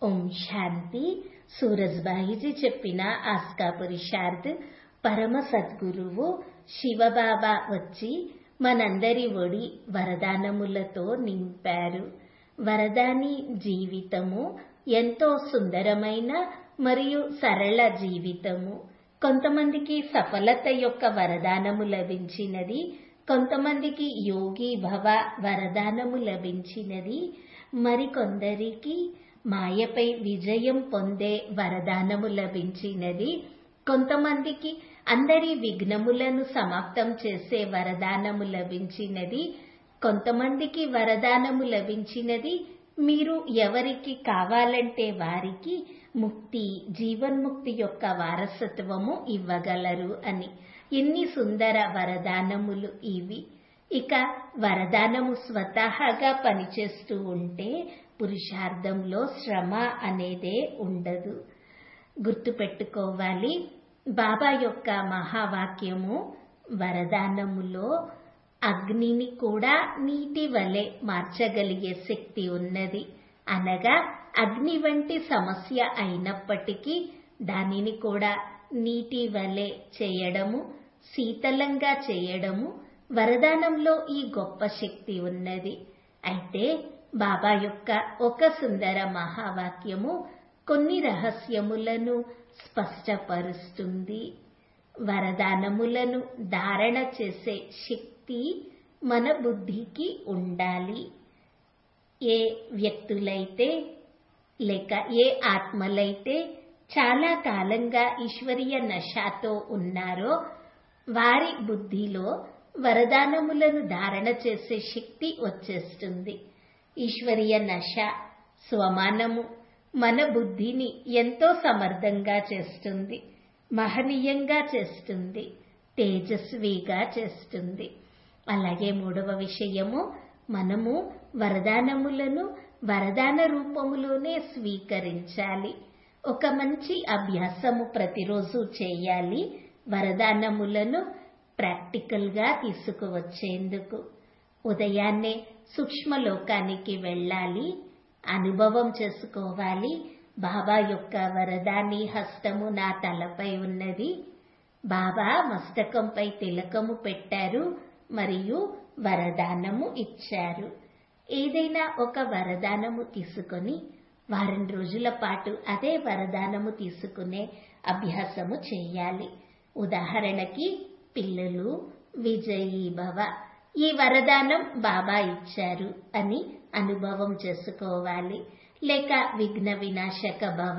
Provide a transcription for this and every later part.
ఓం శాంతి సూరజ్బాయిజీ చెప్పిన ఆస్కా పురుషార్థ్ పరమ సద్గురువు శివబాబా వచ్చి మనందరి ఒడి వరదానములతో నింపారు వరదాని జీవితము ఎంతో సుందరమైన మరియు సరళ జీవితము కొంతమందికి సఫలత యొక్క వరదానము లభించినది కొంతమందికి యోగి భవ వరదానము లభించినది మరికొందరికి మాయపై విజయం పొందే వరదానము లభించినది కొంతమందికి అందరి విఘ్నములను సమాప్తం చేసే వరదానము లభించినది కొంతమందికి వరదానము లభించినది మీరు ఎవరికి కావాలంటే వారికి ముక్తి జీవన్ముక్తి యొక్క వారసత్వము ఇవ్వగలరు అని ఎన్ని సుందర వరదానములు ఇవి ఇక వరదానము స్వతహాగా పనిచేస్తూ ఉంటే పురుషార్థంలో శ్రమ అనేదే ఉండదు గుర్తుపెట్టుకోవాలి బాబా యొక్క మహావాక్యము వరదానములో అగ్నిని కూడా నీటి వలె మార్చగలిగే శక్తి ఉన్నది అనగా అగ్ని వంటి సమస్య అయినప్పటికీ దానిని కూడా నీటి వలె చేయడము శీతలంగా చేయడము వరదానంలో ఈ గొప్ప శక్తి ఉన్నది అయితే బాబా యొక్క ఒక సుందర మహావాక్యము కొన్ని రహస్యములను స్పష్టపరుస్తుంది వరదానములను ధారణ చేసే శక్తి మన బుద్ధికి ఉండాలి ఏ వ్యక్తులైతే లేక ఏ ఆత్మలైతే చాలా కాలంగా ఈశ్వరీయ నశాతో ఉన్నారో వారి బుద్ధిలో వరదానములను ధారణ చేసే శక్తి వచ్చేస్తుంది ఈశ్వరీయ నశ స్వమానము మన బుద్ధిని ఎంతో సమర్థంగా చేస్తుంది మహనీయంగా చేస్తుంది తేజస్విగా చేస్తుంది అలాగే మూడవ విషయము మనము వరదానములను వరదాన రూపములోనే స్వీకరించాలి ఒక మంచి అభ్యాసము ప్రతిరోజు చేయాలి వరదానములను ప్రాక్టికల్గా తీసుకువచ్చేందుకు ఉదయాన్నే సూక్ష్మలోకానికి వెళ్ళాలి అనుభవం చేసుకోవాలి బాబా యొక్క వరదాని హస్తము నా తలపై ఉన్నది బాబా మస్తకంపై తిలకము పెట్టారు మరియు వరదానము ఇచ్చారు ఏదైనా ఒక వరదానము తీసుకొని వారం రోజుల పాటు అదే వరదానము తీసుకునే అభ్యాసము చేయాలి ఉదాహరణకి పిల్లలు విజయీ భవ ఈ వరదానం బాబా ఇచ్చారు అని అనుభవం చేసుకోవాలి లేక విఘ్న వినాశక భవ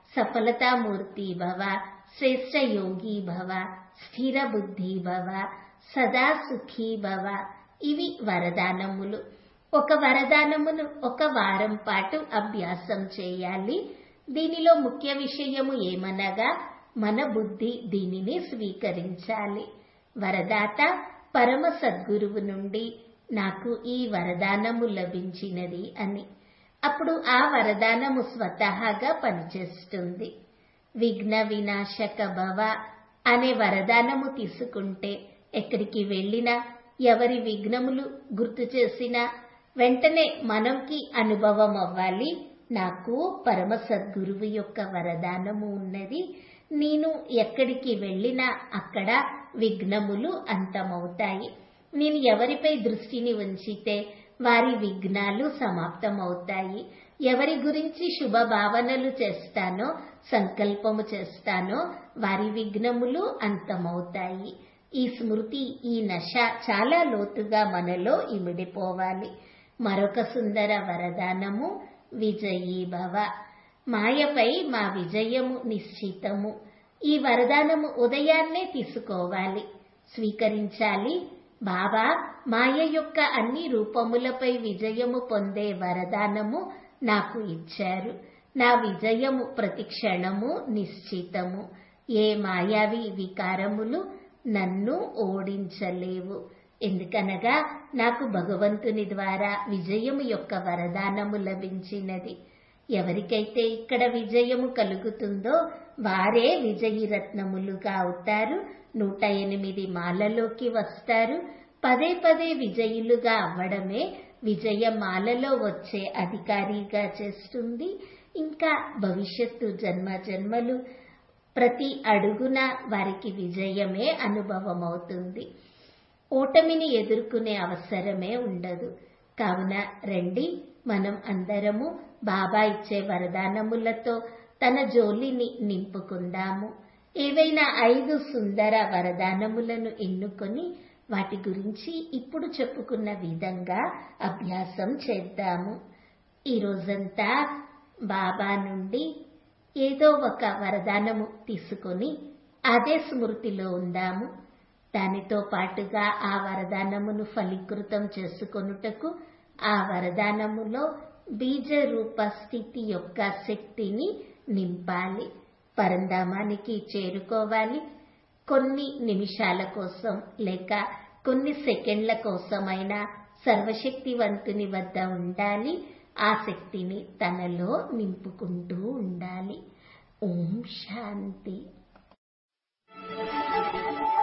సఫలతామూర్తి భవ శ్రేష్ట యోగి భవ స్థిర బుద్ధి భవ సదా సుఖీ భవ ఇవి వరదానములు ఒక వరదానమును ఒక వారం పాటు అభ్యాసం చేయాలి దీనిలో ముఖ్య విషయము ఏమనగా మన బుద్ధి దీనిని స్వీకరించాలి వరదాత పరమ సద్గురువు నుండి నాకు ఈ వరదానము లభించినది అని అప్పుడు ఆ వరదానము స్వతహాగా పనిచేస్తుంది విఘ్న వినాశక భవ అనే వరదానము తీసుకుంటే ఎక్కడికి వెళ్ళినా ఎవరి విఘ్నములు గుర్తు చేసినా వెంటనే మనంకి అనుభవం అవ్వాలి నాకు పరమ సద్గురువు యొక్క వరదానము ఉన్నది నేను ఎక్కడికి వెళ్ళినా అక్కడ విఘ్నములు అంతమవుతాయి నేను ఎవరిపై దృష్టిని ఉంచితే వారి విఘ్నాలు సమాప్తమవుతాయి ఎవరి గురించి శుభ భావనలు చేస్తానో సంకల్పము చేస్తానో వారి విఘ్నములు అంతమవుతాయి ఈ స్మృతి ఈ నశ చాలా లోతుగా మనలో ఇమిడిపోవాలి మరొక సుందర వరదానము విజయీ భవ మాయపై మా విజయము నిశ్చితము ఈ వరదానము ఉదయాన్నే తీసుకోవాలి స్వీకరించాలి బాబా మాయ యొక్క అన్ని రూపములపై విజయము పొందే వరదానము నాకు ఇచ్చారు నా విజయము ప్రతి క్షణము నిశ్చితము ఏ మాయావి వికారములు నన్ను ఓడించలేవు ఎందుకనగా నాకు భగవంతుని ద్వారా విజయము యొక్క వరదానము లభించినది ఎవరికైతే ఇక్కడ విజయము కలుగుతుందో వారే విజయీ రత్నములుగా అవుతారు నూట ఎనిమిది మాలలోకి వస్తారు పదే పదే విజయులుగా అవ్వడమే విజయమాలలో వచ్చే అధికారిగా చేస్తుంది ఇంకా భవిష్యత్తు జన్మ జన్మలు ప్రతి అడుగున వారికి విజయమే అనుభవమవుతుంది ఓటమిని ఎదుర్కొనే అవసరమే ఉండదు కావున రండి మనం అందరము బాబా ఇచ్చే వరదానములతో తన జోలిని నింపుకుందాము ఏవైనా ఐదు సుందర వరదానములను ఎన్నుకొని వాటి గురించి ఇప్పుడు చెప్పుకున్న విధంగా అభ్యాసం చేద్దాము ఈ రోజంతా బాబా నుండి ఏదో ఒక వరదానము తీసుకొని అదే స్మృతిలో ఉందాము దానితో పాటుగా ఆ వరదానమును ఫలీకృతం చేసుకొనుటకు ఆ వరదానములో బీజ రూప స్థితి యొక్క శక్తిని నింపాలి పరంధామానికి చేరుకోవాలి కొన్ని నిమిషాల కోసం లేక కొన్ని సెకండ్ల కోసమైనా సర్వశక్తివంతుని వద్ద ఉండాలి ఆ శక్తిని తనలో నింపుకుంటూ ఉండాలి ఓం శాంతి